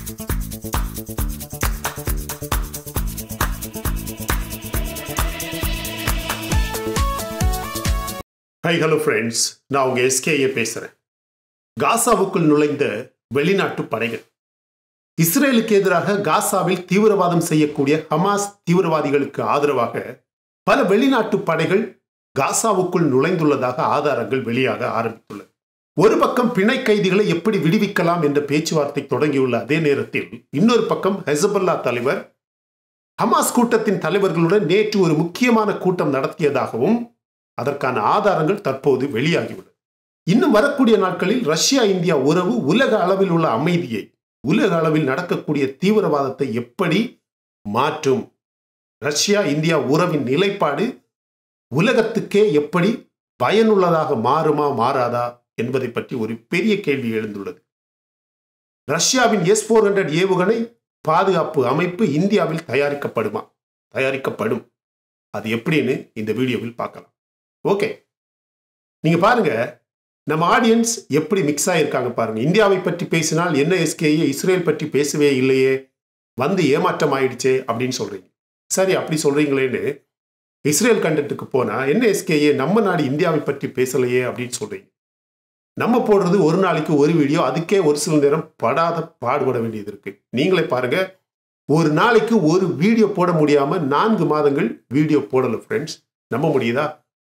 High hello friends நான் உங்க SKA பேசுறேன் காசாவுக்குள் நுழைந்த வெளிநாட்டு படைகள் இஸ்ரேலுக்கு எதிராக காசாவில் தீவிரவாதம் செய்யக்கூடிய ஹமாஸ் தீவிரவாதிகளுக்கு ஆதரவாக பல வெளிநாட்டு படைகள் காசாவுக்குள் நுழைந்துள்ளதாக ஆதாரங்கள் வெளியாக ஆரம்பித்துள்ளது ஒரு பக்கம் பிணை கைதிகளை எப்படி விடுவிக்கலாம் என்ற பேச்சுவார்த்தை தொடங்கியுள்ள அதே நேரத்தில் இன்னொரு பக்கம் ஹெசபல்லா தலைவர் ஹமாஸ் கூட்டத்தின் தலைவர்களுடன் நேற்று ஒரு முக்கியமான கூட்டம் நடத்தியதாகவும் அதற்கான ஆதாரங்கள் தற்போது வெளியாகியுள்ளது இன்னும் வரக்கூடிய நாட்களில் ரஷ்யா இந்தியா உறவு உலக அளவில் உள்ள அமைதியை உலக அளவில் நடக்கக்கூடிய தீவிரவாதத்தை எப்படி மாற்றும் ரஷ்யா இந்தியா உறவின் நிலைப்பாடு உலகத்துக்கே எப்படி பயனுள்ளதாக மாறுமா மாறாதா என்பதை பற்றி ஒரு பெரிய கேள்வி எழுந்துள்ளது ரஷ்யாவின் எஸ் ஃபோர் ஹண்ட்ரட் ஏவுகணை பாதுகாப்பு அமைப்பு இந்தியாவில் தயாரிக்கப்படுமா தயாரிக்கப்படும் அது எப்படின்னு இந்த வீடியோவில் பார்க்கலாம் ஓகே நீங்க பாருங்க நம்ம ஆடியன்ஸ் எப்படி மிக்ஸ் ஆயிருக்காங்க பாருங்க இந்தியாவை பற்றி பேசினால் என்ன எஸ்கேயே இஸ்ரேல் பற்றி பேசவே இல்லையே வந்து ஏமாற்றம் ஆயிடுச்சே அப்படின்னு சொல்றீங்க சரி அப்படி சொல்றீங்களேன்னு இஸ்ரேல் கண்டென்ட்டுக்கு போனா என்ன எஸ்கேயே நம்ம நாடு இந்தியாவை பற்றி பேசலையே அப்படின்னு சொல்றீங்க நம்ம போடுறது ஒரு நாளைக்கு ஒரு வீடியோ அதுக்கே ஒரு சில நேரம் படாத பாடுபட வேண்டியது இருக்கு நீங்களே பாருங்க ஒரு நாளைக்கு ஒரு வீடியோ போட முடியாம நான்கு மாதங்கள் வீடியோ போடல ஃப்ரெண்ட்ஸ் நம்ப முடியுதா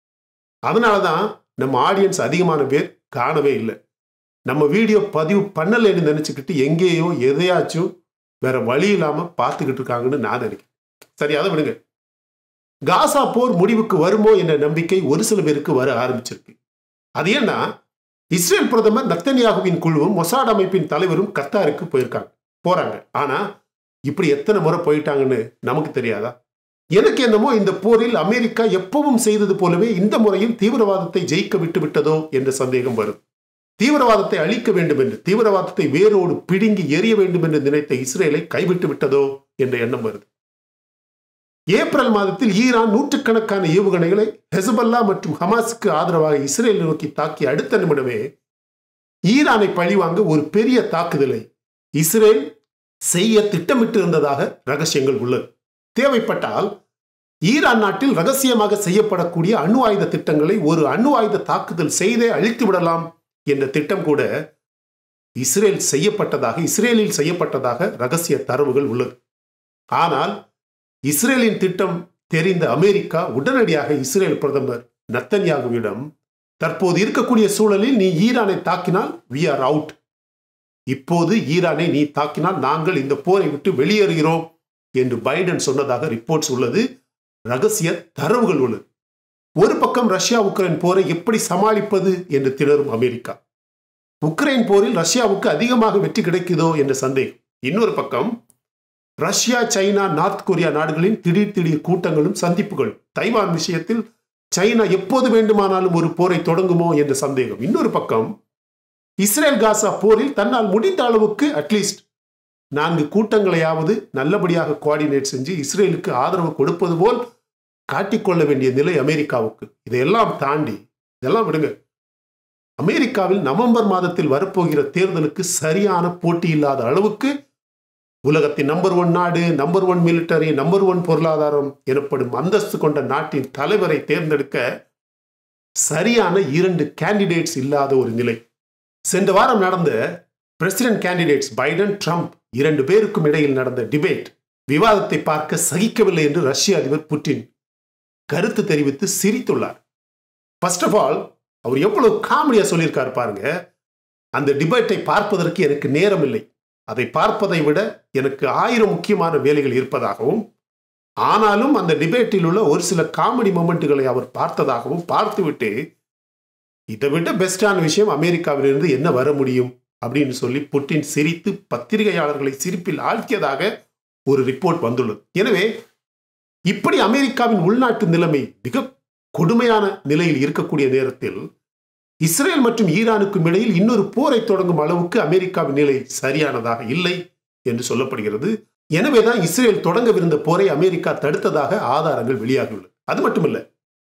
அதனால தான் நம்ம ஆடியன்ஸ் அதிகமான பேர் காணவே இல்லை நம்ம வீடியோ பதிவு பண்ணலைன்னு நினச்சிக்கிட்டு எங்கேயோ எதையாச்சும் வேற வழி இல்லாமல் பார்த்துக்கிட்டு இருக்காங்கன்னு நான் நினைக்கிறேன் சரி அதை விடுங்க காசா போர் முடிவுக்கு வருமோ என்ற நம்பிக்கை ஒரு சில பேருக்கு வர ஆரம்பிச்சிருக்கு அது ஏன்னா இஸ்ரேல் பிரதமர் நத்தன்யாகுவின் குழுவும் மொசாட் அமைப்பின் தலைவரும் கத்தாருக்கு போயிருக்காங்க போறாங்க ஆனா இப்படி எத்தனை முறை போயிட்டாங்கன்னு நமக்கு தெரியாதா எனக்கு என்னமோ இந்த போரில் அமெரிக்கா எப்பவும் செய்தது போலவே இந்த முறையும் தீவிரவாதத்தை ஜெயிக்க விட்டு விட்டதோ என்ற சந்தேகம் வரும் தீவிரவாதத்தை அழிக்க வேண்டும் என்று தீவிரவாதத்தை வேரோடு பிடுங்கி எரிய வேண்டும் என்று நினைத்த இஸ்ரேலை கைவிட்டு விட்டதோ என்ற எண்ணம் வருது ஏப்ரல் மாதத்தில் ஈரான் நூற்றுக்கணக்கான ஏவுகணைகளை ஹெசபல்லா மற்றும் ஹமாஸுக்கு ஆதரவாக இஸ்ரேல் நோக்கி தாக்கிய அடுத்த நிமிடமே ஈரானை பழிவாங்க ஒரு பெரிய தாக்குதலை இஸ்ரேல் செய்ய திட்டமிட்டு இருந்ததாக ரகசியங்கள் உள்ளது தேவைப்பட்டால் ஈரான் நாட்டில் ரகசியமாக செய்யப்படக்கூடிய அணு ஆயுத திட்டங்களை ஒரு அணு ஆயுத தாக்குதல் செய்தே அழித்து விடலாம் என்ற திட்டம் கூட இஸ்ரேல் செய்யப்பட்டதாக இஸ்ரேலில் செய்யப்பட்டதாக ரகசிய தரவுகள் உள்ளது ஆனால் இஸ்ரேலின் திட்டம் தெரிந்த அமெரிக்கா உடனடியாக இஸ்ரேல் பிரதமர் நத்தன்யாகுவிடம் தற்போது இருக்கக்கூடிய சூழலில் நீ ஈரானை தாக்கினால் வி ஆர் அவுட் இப்போது ஈரானை நீ தாக்கினால் நாங்கள் இந்த போரை விட்டு வெளியேறுகிறோம் என்று பைடன் சொன்னதாக ரிப்போர்ட்ஸ் உள்ளது ரகசிய தரவுகள் உள்ளது ஒரு பக்கம் ரஷ்யா உக்ரைன் போரை எப்படி சமாளிப்பது என்று திணறும் அமெரிக்கா உக்ரைன் போரில் ரஷ்யாவுக்கு அதிகமாக வெற்றி கிடைக்குதோ என்ற சந்தேகம் இன்னொரு பக்கம் ரஷ்யா சைனா நார்த் கொரியா நாடுகளின் திடீர் திடீர் கூட்டங்களும் சந்திப்புகளும் தைவான் விஷயத்தில் சைனா எப்போது வேண்டுமானாலும் ஒரு போரை தொடங்குமோ என்ற சந்தேகம் இன்னொரு பக்கம் இஸ்ரேல் காசா போரில் தன்னால் முடிந்த அளவுக்கு அட்லீஸ்ட் நான்கு கூட்டங்களையாவது நல்லபடியாக கோஆர்டினேட் செஞ்சு இஸ்ரேலுக்கு ஆதரவு கொடுப்பது போல் காட்டிக்கொள்ள வேண்டிய நிலை அமெரிக்காவுக்கு இதையெல்லாம் தாண்டி இதெல்லாம் விடுங்க அமெரிக்காவில் நவம்பர் மாதத்தில் வரப்போகிற தேர்தலுக்கு சரியான போட்டி இல்லாத அளவுக்கு உலகத்தின் நம்பர் ஒன் நாடு number one military number one பொருளாதாரம் எனப்படும் அந்தஸ்து கொண்ட நாட்டின் தலைவரை தேர்ந்தெடுக்க சரியான இரண்டு கேண்டிடேட்ஸ் இல்லாத ஒரு நிலை சென்ற வாரம் நடந்த பிரசிடென்ட் கேண்டிடேட்ஸ் பைடன் ட்ரம்ப் இரண்டு பேருக்கும் இடையில் நடந்த டிபேட் விவாதத்தை பார்க்க சகிக்கவில்லை என்று ரஷ்ய அதிபர் புட்டின் கருத்து தெரிவித்து சிரித்துள்ளார் ஃபர்ஸ்ட் ஆஃப் ஆல் அவர் எவ்வளவு காமெடியா சொல்லியிருக்காரு பாருங்க அந்த டிபேட்டை பார்ப்பதற்கு எனக்கு நேரம் இல்லை அதை பார்ப்பதை விட எனக்கு ஆயிரம் முக்கியமான வேலைகள் இருப்பதாகவும் ஆனாலும் அந்த டிபேட்டில் உள்ள ஒரு சில காமெடி மொமெண்ட்டுகளை அவர் பார்த்ததாகவும் பார்த்துவிட்டு இதை விட பெஸ்டான விஷயம் அமெரிக்காவிலிருந்து என்ன வர முடியும் அப்படின்னு சொல்லி புட்டின் சிரித்து பத்திரிகையாளர்களை சிரிப்பில் ஆழ்த்தியதாக ஒரு ரிப்போர்ட் வந்துள்ளது எனவே இப்படி அமெரிக்காவின் உள்நாட்டு நிலைமை மிக கொடுமையான நிலையில் இருக்கக்கூடிய நேரத்தில் இஸ்ரேல் மற்றும் ஈரானுக்கும் இடையில் இன்னொரு போரை தொடங்கும் அளவுக்கு அமெரிக்காவின் நிலை சரியானதாக இல்லை என்று சொல்லப்படுகிறது எனவேதான் இஸ்ரேல் தொடங்கவிருந்த போரை அமெரிக்கா தடுத்ததாக ஆதாரங்கள் வெளியாகியுள்ளது அது மட்டுமல்ல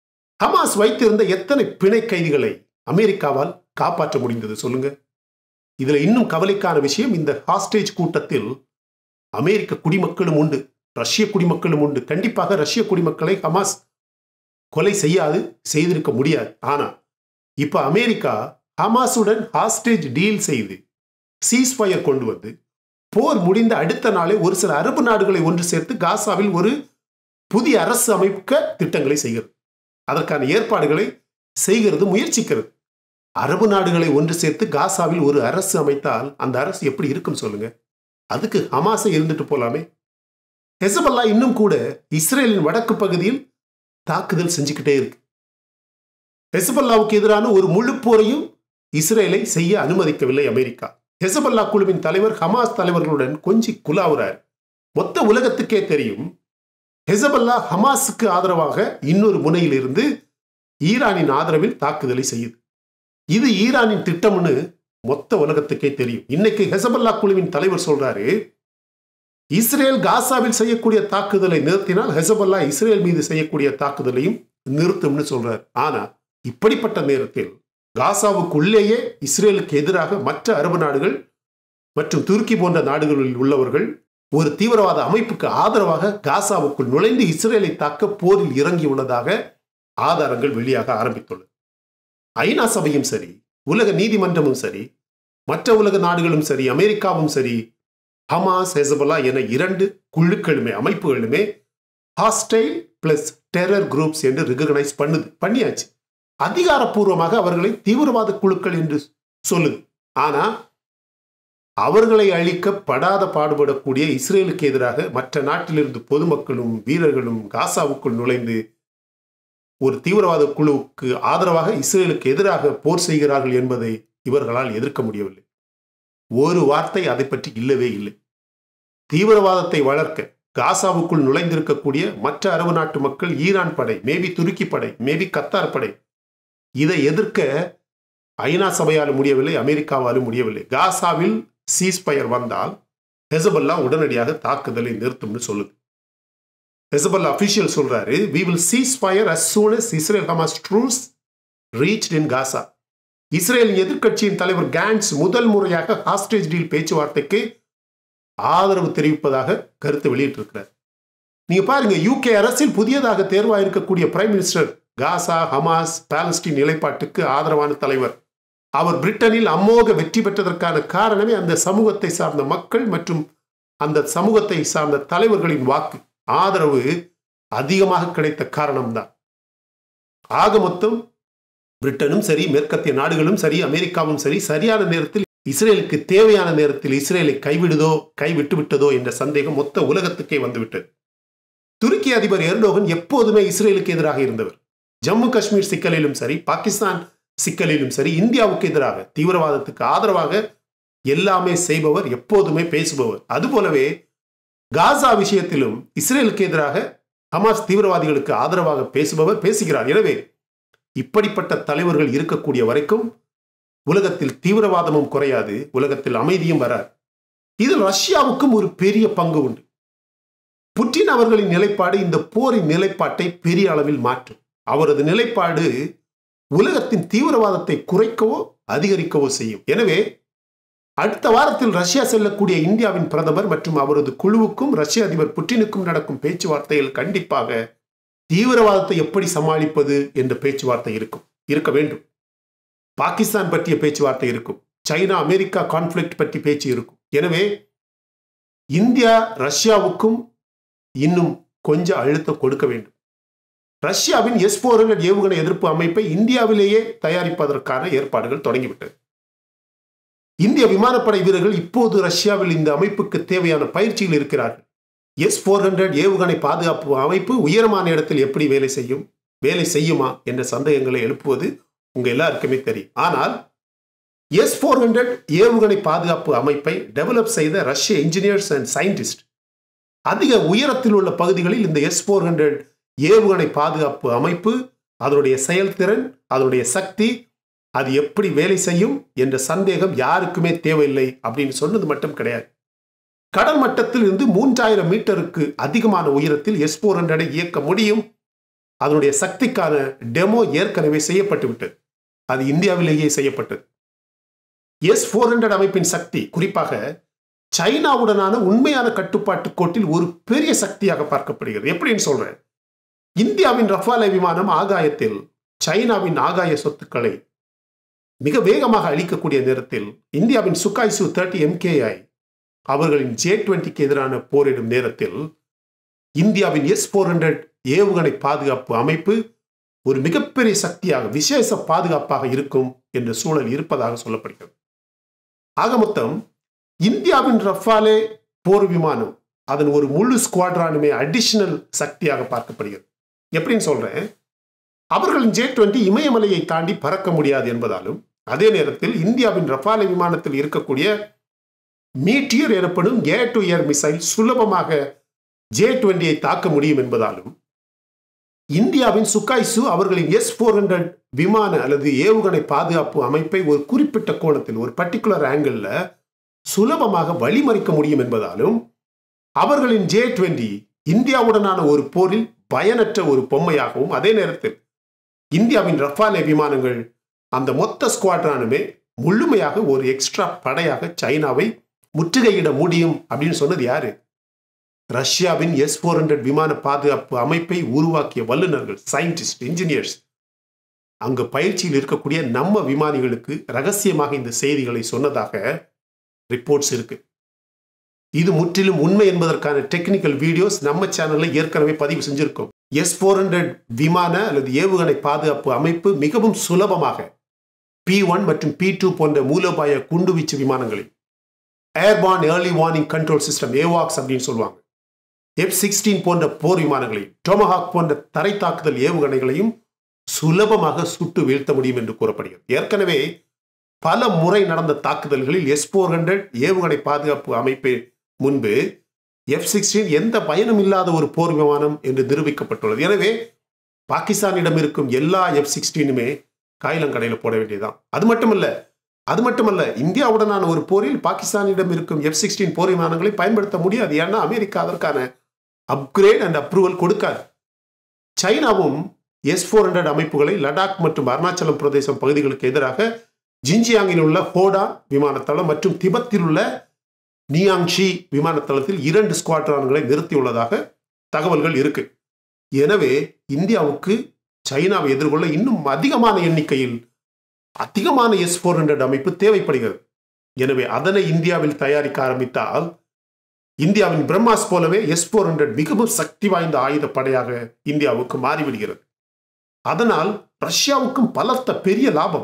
ஹமாஸ் வைத்திருந்த எத்தனை பிணை கைதிகளை அமெரிக்காவால் காப்பாற்ற முடிந்தது சொல்லுங்க இதுல இன்னும் கவலைக்கான விஷயம் இந்த ஹாஸ்டேஜ் கூட்டத்தில் அமெரிக்க குடிமக்களும் உண்டு ரஷ்ய குடிமக்களும் உண்டு கண்டிப்பாக ரஷ்ய குடிமக்களை ஹமாஸ் கொலை செய்யாது செய்திருக்க முடியாது ஆனா இப்ப அமெரிக்கா ஹமாஸுடன் ஹாஸ்டேஜ் டீல் செய்து சீஸ்ஃபயர் கொண்டு வந்து போர் முடிந்த அடுத்த நாளே ஒரு சில அரபு நாடுகளை ஒன்று சேர்த்து காசாவில் ஒரு புதிய அரசு அமைக்க திட்டங்களை செய்கிறது அதற்கான ஏற்பாடுகளை செய்கிறது முயற்சிக்கிறது அரபு நாடுகளை ஒன்று சேர்த்து காசாவில் ஒரு அரசு அமைத்தால் அந்த அரசு எப்படி இருக்கும் சொல்லுங்க அதுக்கு ஹமாஸை இருந்துட்டு போலாமே ஹெசபல்லா இன்னும் கூட இஸ்ரேலின் வடக்கு பகுதியில் தாக்குதல் செஞ்சுக்கிட்டே இருக்கு ஹெசபல்லாவுக்கு எதிரான ஒரு முழு போரையும் இஸ்ரேலை செய்ய அனுமதிக்கவில்லை அமெரிக்கா ஹெசபல்லா குழுவின் தலைவர் ஹமாஸ் தலைவர்களுடன் கொஞ்சி குலாவுறார் மொத்த உலகத்துக்கே தெரியும் ஹெசபல்லா ஹமாஸுக்கு ஆதரவாக இன்னொரு முனையில் இருந்து ஈரானின் ஆதரவில் தாக்குதலை செய்யுது இது ஈரானின் திட்டம்னு மொத்த உலகத்துக்கே தெரியும் இன்னைக்கு ஹெசபல்லா குழுவின் தலைவர் சொல்றாரு இஸ்ரேல் காசாவில் செய்யக்கூடிய தாக்குதலை நிறுத்தினால் ஹெசபல்லா இஸ்ரேல் மீது செய்யக்கூடிய தாக்குதலையும் நிறுத்தும்னு சொல்றார் ஆனா இப்படிப்பட்ட நேரத்தில் காசாவுக்குள்ளேயே இஸ்ரேலுக்கு எதிராக மற்ற அரபு நாடுகள் மற்றும் துருக்கி போன்ற நாடுகளில் உள்ளவர்கள் ஒரு தீவிரவாத அமைப்புக்கு ஆதரவாக காசாவுக்குள் நுழைந்து இஸ்ரேலை தாக்க போரில் இறங்கியுள்ளதாக ஆதாரங்கள் வெளியாக ஆரம்பித்துள்ளது ஐநா சபையும் சரி உலக நீதிமன்றமும் சரி மற்ற உலக நாடுகளும் சரி அமெரிக்காவும் சரி ஹமாஸ் ஹெசபலா என இரண்டு குழுக்களுமே அமைப்புகளுமே ஹாஸ்டைல் பிளஸ் டெரர் குரூப்ஸ் என்று ரிகனைஸ் பண்ணுது பண்ணியாச்சு அதிகாரப்பூர்வமாக அவர்களை தீவிரவாத குழுக்கள் என்று சொல்லுது ஆனா அவர்களை அழிக்க படாத பாடுபடக்கூடிய இஸ்ரேலுக்கு எதிராக மற்ற நாட்டிலிருந்து பொதுமக்களும் வீரர்களும் காசாவுக்குள் நுழைந்து ஒரு தீவிரவாத குழுவுக்கு ஆதரவாக இஸ்ரேலுக்கு எதிராக போர் செய்கிறார்கள் என்பதை இவர்களால் எதிர்க்க முடியவில்லை ஒரு வார்த்தை அதை பற்றி இல்லவே இல்லை தீவிரவாதத்தை வளர்க்க காசாவுக்குள் நுழைந்திருக்கக்கூடிய மற்ற அரபு நாட்டு மக்கள் ஈரான் படை மேபி துருக்கி படை மேபி கத்தார் படை இதை எதிர்க்க ஐநா சபையாலும் முடியவில்லை அமெரிக்காவாலும் முடியவில்லை காசாவில் சீஸ்பயர் வந்தால் ஹெசபல்லா உடனடியாக தாக்குதலை நிறுத்தும்னு சொல்லுது ஹெசபல்லா அபிஷியல் சொல்றாரு we will cease fire as soon as Israel Hamas truce reach in Gaza இஸ்ரேலின் எதிர்க்கட்சியின் தலைவர் கேன்ஸ் முதல் முறையாக ஹாஸ்டேஜ் டீல் பேச்சுவார்த்தைக்கு ஆதரவு தெரிவிப்பதாக கருத்து வெளியிட்டிருக்கிறார் நீங்க பாருங்க யூகே அரசில் புதியதாக தேர்வாயிருக்கக்கூடிய prime minister Gaza Hamas Palestine நிலைப்பாட்டுக்கு ஆதரவான தலைவர் அவர் பிரிட்டனில் அமோக வெற்றி பெற்றதற்கான காரணமே அந்த சமூகத்தை சார்ந்த மக்கள் மற்றும் அந்த சமூகத்தை சார்ந்த தலைவர்களின் வாக்கு ஆதரவு அதிகமாக கிடைத்த காரணம்தான் ஆக மொத்தம் பிரிட்டனும் சரி மேற்கத்திய நாடுகளும் சரி அமெரிக்காவும் சரி சரியான நேரத்தில் இஸ்ரேலுக்கு தேவையான நேரத்தில் இஸ்ரேலை கைவிடுதோ கைவிட்டு விட்டதோ என்ற சந்தேகம் மொத்த உலகத்துக்கே வந்துவிட்டது துருக்கி அதிபர் எர்டோகன் எப்போதுமே இஸ்ரேலுக்கு எதிராக இருந்தவர் ஜம்மு காஷ்மீர் சிக்கலிலும் சரி பாகிஸ்தான் சிக்கலிலும் சரி இந்தியாவுக்கு எதிராக தீவிரவாதத்துக்கு ஆதரவாக எல்லாமே செய்பவர் எப்போதுமே பேசுபவர் அதுபோலவே காசா விஷயத்திலும் இஸ்ரேலுக்கு எதிராக ஹமாஸ் தீவிரவாதிகளுக்கு ஆதரவாக பேசுபவர் பேசுகிறார் எனவே இப்படிப்பட்ட தலைவர்கள் இருக்கக்கூடிய வரைக்கும் உலகத்தில் தீவிரவாதமும் குறையாது உலகத்தில் அமைதியும் வராது இதில் ரஷ்யாவுக்கும் ஒரு பெரிய பங்கு உண்டு புட்டின் அவர்களின் நிலைப்பாடு இந்த போரின் நிலைப்பாட்டை பெரிய அளவில் மாற்றும் அவரது நிலைப்பாடு உலகத்தின் தீவிரவாதத்தை குறைக்கவோ அதிகரிக்கவோ செய்யும் எனவே அடுத்த வாரத்தில் ரஷ்யா செல்லக்கூடிய இந்தியாவின் பிரதமர் மற்றும் அவரது குழுவுக்கும் ரஷ்ய அதிபர் புட்டினுக்கும் நடக்கும் பேச்சுவார்த்தையில் கண்டிப்பாக தீவிரவாதத்தை எப்படி சமாளிப்பது என்ற பேச்சுவார்த்தை இருக்கும் இருக்க வேண்டும் பாகிஸ்தான் பற்றிய பேச்சுவார்த்தை இருக்கும் சைனா அமெரிக்கா கான்ஃபிளிக்ட் பற்றி பேச்சு இருக்கும் எனவே இந்தியா ரஷ்யாவுக்கும் இன்னும் கொஞ்சம் அழுத்தம் கொடுக்க வேண்டும் ரஷ்யாவின் எஸ் போர் ஏவுகணை எதிர்ப்பு அமைப்பை இந்தியாவிலேயே தயாரிப்பதற்கான ஏற்பாடுகள் தொடங்கிவிட்டது இந்திய விமானப்படை வீரர்கள் இப்போது ரஷ்யாவில் இந்த அமைப்புக்கு தேவையான பயிற்சியில் இருக்கிறார்கள் எஸ் போர் ஹண்ட்ரட் ஏவுகணை பாதுகாப்பு அமைப்பு உயரமான இடத்தில் எப்படி வேலை செய்யும் வேலை செய்யுமா என்ற சந்தேகங்களை எழுப்புவது உங்க எல்லாருக்குமே தெரியும் ஆனால் எஸ் போர் ஹண்ட்ரட் ஏவுகணை பாதுகாப்பு அமைப்பை டெவலப் செய்த ரஷ்ய இன்ஜினியர்ஸ் அண்ட் சயின்டிஸ்ட் அதிக உயரத்தில் உள்ள பகுதிகளில் இந்த எஸ் போர் ஹண்ட்ரட் ஏவுகணை பாதுகாப்பு அமைப்பு அதனுடைய செயல்திறன் அதனுடைய சக்தி அது எப்படி வேலை செய்யும் என்ற சந்தேகம் யாருக்குமே தேவையில்லை அப்படின்னு சொன்னது மட்டும் கிடையாது கடல் மட்டத்தில் இருந்து மூன்றாயிரம் மீட்டருக்கு அதிகமான உயரத்தில் எஸ் போர் ஹண்ட்ரடை இயக்க முடியும் அதனுடைய சக்திக்கான டெமோ ஏற்கனவே செய்யப்பட்டு விட்டது அது இந்தியாவிலேயே செய்யப்பட்டது எஸ் ஃபோர் ஹண்ட்ரட் அமைப்பின் சக்தி குறிப்பாக சைனாவுடனான உண்மையான கட்டுப்பாட்டு கோட்டில் ஒரு பெரிய சக்தியாக பார்க்கப்படுகிறது எப்படின்னு சொல்றேன் இந்தியாவின் ரஃபாலே விமானம் ஆகாயத்தில் சைனாவின் ஆகாய சொத்துக்களை மிக வேகமாக அளிக்கக்கூடிய நேரத்தில் இந்தியாவின் சுகாய்சு தேர்ட்டி எம்கேஐ அவர்களின் ஜே டுவெண்ட்டிக்கு எதிரான போரிடும் நேரத்தில் இந்தியாவின் எஸ் ஃபோர் ஹண்ட்ரட் ஏவுகணை பாதுகாப்பு அமைப்பு ஒரு மிகப்பெரிய சக்தியாக விசேஷ பாதுகாப்பாக இருக்கும் என்ற சூழல் இருப்பதாக சொல்லப்படுகிறது ஆக மொத்தம் இந்தியாவின் ரஃபாலே போர் விமானம் அதன் ஒரு முழு ஸ்குவாட்ரானுமே அடிஷனல் சக்தியாக பார்க்கப்படுகிறது எப்படின்னு சொல்றேன் அவர்களின் ஜே டுவெண்ட்டி இமயமலையை தாண்டி பறக்க முடியாது என்பதாலும் அதே நேரத்தில் இந்தியாவின் ரஃபாலே விமானத்தில் இருக்கக்கூடிய மீட்டியர் எனப்படும் ஏர் டு ஏர் மிசைல் சுலபமாக ஜே டுவெண்ட்டியை தாக்க முடியும் என்பதாலும் இந்தியாவின் சுக்காய்சு அவர்களின் எஸ் ஃபோர் ஹண்ட்ரட் விமான அல்லது ஏவுகணை பாதுகாப்பு அமைப்பை ஒரு குறிப்பிட்ட கோணத்தில் ஒரு பர்டிகுலர் ஆங்கிள் சுலபமாக வழிமறிக்க முடியும் என்பதாலும் அவர்களின் ஜே டுவெண்ட்டி இந்தியாவுடனான ஒரு போரில் பயனற்ற ஒரு பொம்மையாகவும் அதே நேரத்தில் இந்தியாவின் ரஃபாலே விமானங்கள் அந்த மொத்த ஸ்குவாட்ரானுமே முழுமையாக ஒரு எக்ஸ்ட்ரா படையாக சைனாவை முற்றுகையிட முடியும் அப்படின்னு சொன்னது யாரு ரஷ்யாவின் எஸ் ஃபோர் ஹண்ட்ரட் விமான பாதுகாப்பு அமைப்பை உருவாக்கிய வல்லுநர்கள் சயின்டிஸ்ட் இன்ஜினியர்ஸ் அங்கு பயிற்சியில் இருக்கக்கூடிய நம்ம விமானிகளுக்கு ரகசியமாக இந்த செய்திகளை சொன்னதாக ரிப்போர்ட்ஸ் இருக்கு இது முற்றிலும் உண்மை என்பதற்கான டெக்னிக்கல் வீடியோஸ் நம்ம சேனல்ல ஏற்கனவே பதிவு செஞ்சிருக்கோம் எஸ் ஃபோர் ஹண்ட்ரட் விமான அல்லது ஏவுகணை பாதுகாப்பு அமைப்பு மிகவும் சுலபமாக பி ஒன் மற்றும் பி டூ போன்ற மூலோபாய குண்டுவீச்சு விமானங்களில் airborne early warning control system ஏவாக்ஸ் அப்படின்னு சொல்லுவாங்க எஃப் சிக்ஸ்டீன் போன்ற போர் விமானங்களையும் டொமஹாக் போன்ற தரை தாக்குதல் ஏவுகணைகளையும் சுலபமாக சுட்டு வீழ்த்த முடியும் என்று கூறப்படுகிறது ஏற்கனவே பல முறை நடந்த தாக்குதல்களில் எஸ் ஃபோர் ஹண்ட்ரட் ஏவுகணை பாதுகாப்பு அமைப்பு முன்பு எஃப் சிக்ஸ்டீன் எந்த பயனும் இல்லாத ஒரு போர் விமானம் என்று நிரூபிக்கப்பட்டுள்ளது எனவே பாகிஸ்தானிடம் இருக்கும் எல்லா எஃப் சிக்ஸ்டீனுமே காயிலங்கடையில் போட வேண்டியதுதான் அது மட்டுமல்ல அது மட்டுமல்ல இந்தியாவுடனான ஒரு போரில் பாகிஸ்தானிடம் இருக்கும் எஃப் சிக்ஸ்டீன் போர் விமானங்களை பயன்படுத்த முடியாது ஏன்னா அமெரிக்கா அதற்கான அப்கிரேட் அண்ட் அப்ரூவல் கொடுக்காது சைனாவும் எஸ் ஃபோர் ஹண்ட்ரட் அமைப்புகளை லடாக் மற்றும் அருணாச்சலம் பிரதேசம் பகுதிகளுக்கு எதிராக ஜின்ஜியாங்கில் உள்ள ஹோடா விமானத்தளம் மற்றும் திபத்தில் உள்ள நியாங்ஷி விமானத்தளத்தில் இரண்டு ஸ்குவாட்ரான்களை நிறுத்தியுள்ளதாக தகவல்கள் இருக்கு எனவே இந்தியாவுக்கு சைனாவை எதிர்கொள்ள இன்னும் அதிகமான எண்ணிக்கையில் அதிகமான எஸ் ஃபோர் ஹண்ட்ரட் அமைப்பு தேவைப்படுகிறது எனவே அதனை இந்தியாவில் தயாரிக்க ஆரம்பித்தால் இந்தியாவின் பிரம்மாஸ் போலவே எஸ் ஃபோர் ஹண்ட்ரட் மிகவும் சக்தி வாய்ந்த ஆயுத படையாக இந்தியாவுக்கு மாறிவிடுகிறது அதனால் ரஷ்யாவுக்கும் பலத்த பெரிய லாபம்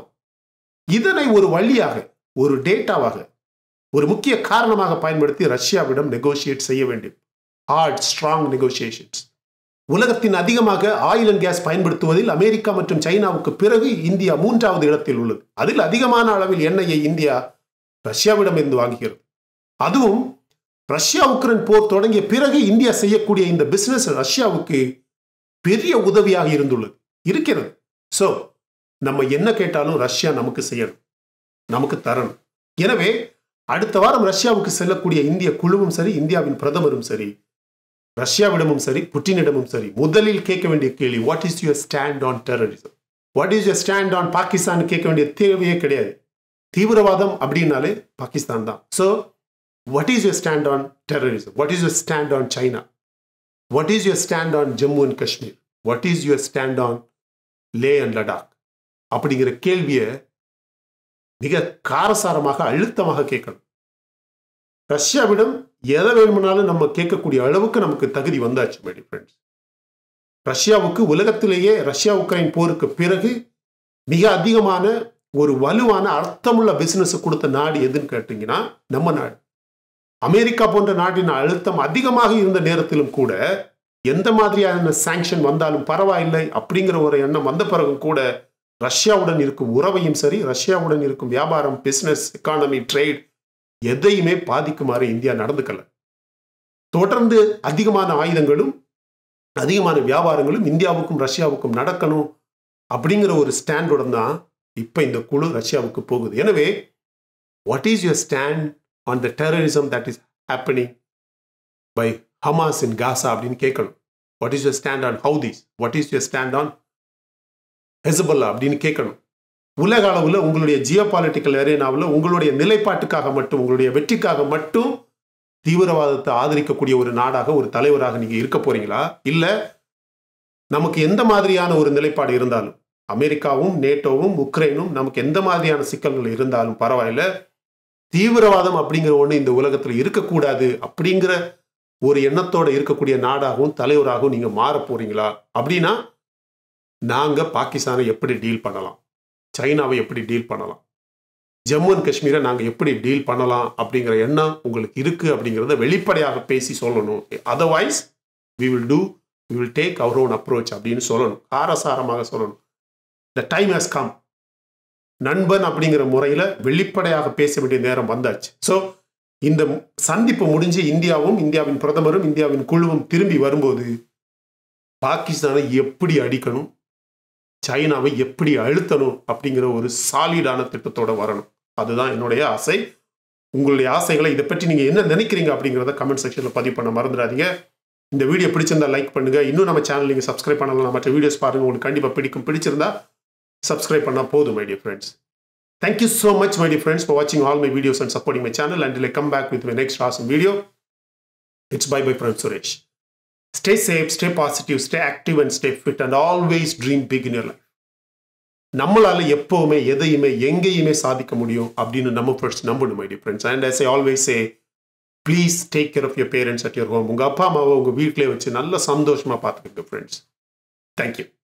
இதனை ஒரு வழியாக ஒரு டேட்டாவாக ஒரு முக்கிய காரணமாக பயன்படுத்தி ரஷ்யாவிடம் நெகோசியேட் செய்ய வேண்டும் ஹார்ட் ஸ்ட்ராங் நெகோசியேஷன்ஸ் உலகத்தின் அதிகமாக ஆயில் அண்ட் கேஸ் பயன்படுத்துவதில் அமெரிக்கா மற்றும் சைனாவுக்கு பிறகு இந்தியா மூன்றாவது இடத்தில் உள்ளது அதில் அதிகமான அளவில் எண்ணெயை இந்தியா ரஷ்யாவிடம் இருந்து வாங்குகிறது அதுவும் ரஷ்யா உக்ரைன் போர் தொடங்கிய பிறகு இந்தியா செய்யக்கூடிய இந்த பிசினஸ் ரஷ்யாவுக்கு பெரிய உதவியாக இருந்துள்ளது இருக்கிறது ஸோ நம்ம என்ன கேட்டாலும் ரஷ்யா நமக்கு செய்யணும் நமக்கு தரணும் எனவே அடுத்த வாரம் ரஷ்யாவுக்கு செல்லக்கூடிய இந்திய குழுவும் சரி இந்தியாவின் பிரதமரும் சரி ரஷ்யாவிடமும் சரி புட்டினிடமும் சரி முதலில் கேட்க வேண்டிய கேள்வி what is your stand on terrorism what is your stand on Pakistan கேட்க வேண்டிய தேவையே கிடையாது தீவிரவாதம் அப்படின்னாலே பாகிஸ்தான் தான் so what is your stand on terrorism what is your stand on China what is your stand on Jammu and Kashmir what is your stand on Leh and Ladakh அப்படிங்கிற கேள்வியை மிக காரசாரமாக அழுத்தமாக கேட்கணும் ரஷ்யாவிடம் எதை வேணும்னாலும் நம்ம கேட்கக்கூடிய அளவுக்கு நமக்கு தகுதி வந்தாச்சு மை ஃப்ரெண்ட்ஸ் ரஷ்யாவுக்கு உலகத்திலேயே ரஷ்யா உக்ரைன் போருக்கு பிறகு மிக அதிகமான ஒரு வலுவான அர்த்தமுள்ள பிசினஸ் கொடுத்த நாடு எதுன்னு கேட்டீங்கன்னா நம்ம நாடு அமெரிக்கா போன்ற நாட்டின் அழுத்தம் அதிகமாக இருந்த நேரத்திலும் கூட எந்த மாதிரியான சாங்ஷன் வந்தாலும் பரவாயில்லை அப்படிங்கிற ஒரு எண்ணம் வந்த பிறகும் கூட ரஷ்யாவுடன் இருக்கும் உறவையும் சரி ரஷ்யாவுடன் இருக்கும் வியாபாரம் பிசினஸ் எக்கானமி ட்ரேட் எதையுமே பாதிக்குமாறு இந்தியா நடந்துக்கல தொடர்ந்து அதிகமான ஆயுதங்களும் அதிகமான வியாபாரங்களும் இந்தியாவுக்கும் ரஷ்யாவுக்கும் நடக்கணும் அப்படிங்கிற ஒரு ஸ்டாண்டுடன் தான் இப்போ இந்த குழு ரஷ்யாவுக்கு போகுது எனவே what is your stand on the terrorism that is happening by Hamas in Gaza அப்படின்னு கேட்கணும் what is your stand on Houthis what is your stand on Hezbollah அப்படின்னு கேட்கணும் உலக அளவில் உங்களுடைய ஜியோ பாலிட்டிக்கல் ஏரியாவில் உங்களுடைய நிலைப்பாட்டுக்காக மட்டும் உங்களுடைய வெற்றிக்காக மட்டும் தீவிரவாதத்தை ஆதரிக்கக்கூடிய ஒரு நாடாக ஒரு தலைவராக நீங்க இருக்க போறீங்களா இல்ல நமக்கு எந்த மாதிரியான ஒரு நிலைப்பாடு இருந்தாலும் அமெரிக்காவும் நேட்டோவும் உக்ரைனும் நமக்கு எந்த மாதிரியான சிக்கல்கள் இருந்தாலும் பரவாயில்ல தீவிரவாதம் அப்படிங்கிற ஒண்ணு இந்த உலகத்துல இருக்கக்கூடாது அப்படிங்கிற ஒரு எண்ணத்தோட இருக்கக்கூடிய நாடாகவும் தலைவராகவும் நீங்க மாற போறீங்களா அப்படின்னா நாங்க பாகிஸ்தானை எப்படி டீல் பண்ணலாம் சைனாவை எப்படி டீல் பண்ணலாம் ஜம்மு அண்ட் காஷ்மீரை நாங்கள் எப்படி டீல் பண்ணலாம் அப்படிங்கிற எண்ணம் உங்களுக்கு இருக்குது அப்படிங்கிறத வெளிப்படையாக பேசி சொல்லணும் otherwise we will do we will take our own approach அப்படின்னு சொல்லணும் காரசாரமாக சொல்லணும் த டைம் ஹஸ் கம் நண்பன் அப்படிங்கிற முறையில் வெளிப்படையாக பேச வேண்டிய நேரம் வந்தாச்சு ஸோ இந்த சந்திப்பு முடிஞ்சு இந்தியாவும் இந்தியாவின் பிரதமரும் இந்தியாவின் குழுவும் திரும்பி வரும்போது பாகிஸ்தானை எப்படி அடிக்கணும் சைனாவை எப்படி அழுத்தணும் அப்படிங்கிற ஒரு சாலிடான திட்டத்தோட வரணும் அதுதான் என்னுடைய ஆசை உங்களுடைய ஆசைகளை இதை பற்றி நீங்கள் என்ன நினைக்கிறீங்க அப்படிங்கிறத கமெண்ட் செக்ஷனில் பதிவு பண்ண மறந்துடாதீங்க இந்த வீடியோ பிடிச்சிருந்தா லைக் பண்ணுங்க இன்னும் நம்ம சேனல் நீங்கள் சப்ஸ்கிரைப் பண்ணலாம் மற்ற வீடியோஸ் பாருங்க உங்களுக்கு கண்டிப்பாக பிடிக்கும் பிடிச்சிருந்தா சப்ஸ்கிரைப் பண்ணால் போதும் my dear friends thank you so much my dear friends for வாட்சிங் all my videos and supporting my channel and come back with my next awesome video it's bye bye friend Suresh Stay safe, stay positive, stay active and stay fit and always dream big in your life. நம்மளால எப்பவுமே எதையுமே எங்கேயுமே சாதிக்க முடியும் அப்படின்னு நம்ம first நம்பணும் my friends and I always say please take care of your parents at your home உங்கள் அப்பா அம்மாவை உங்கள் வீட்டிலே வச்சு நல்ல சந்தோஷமாக பார்த்துக்கோங்க ஃப்ரெண்ட்ஸ் தேங்க்யூ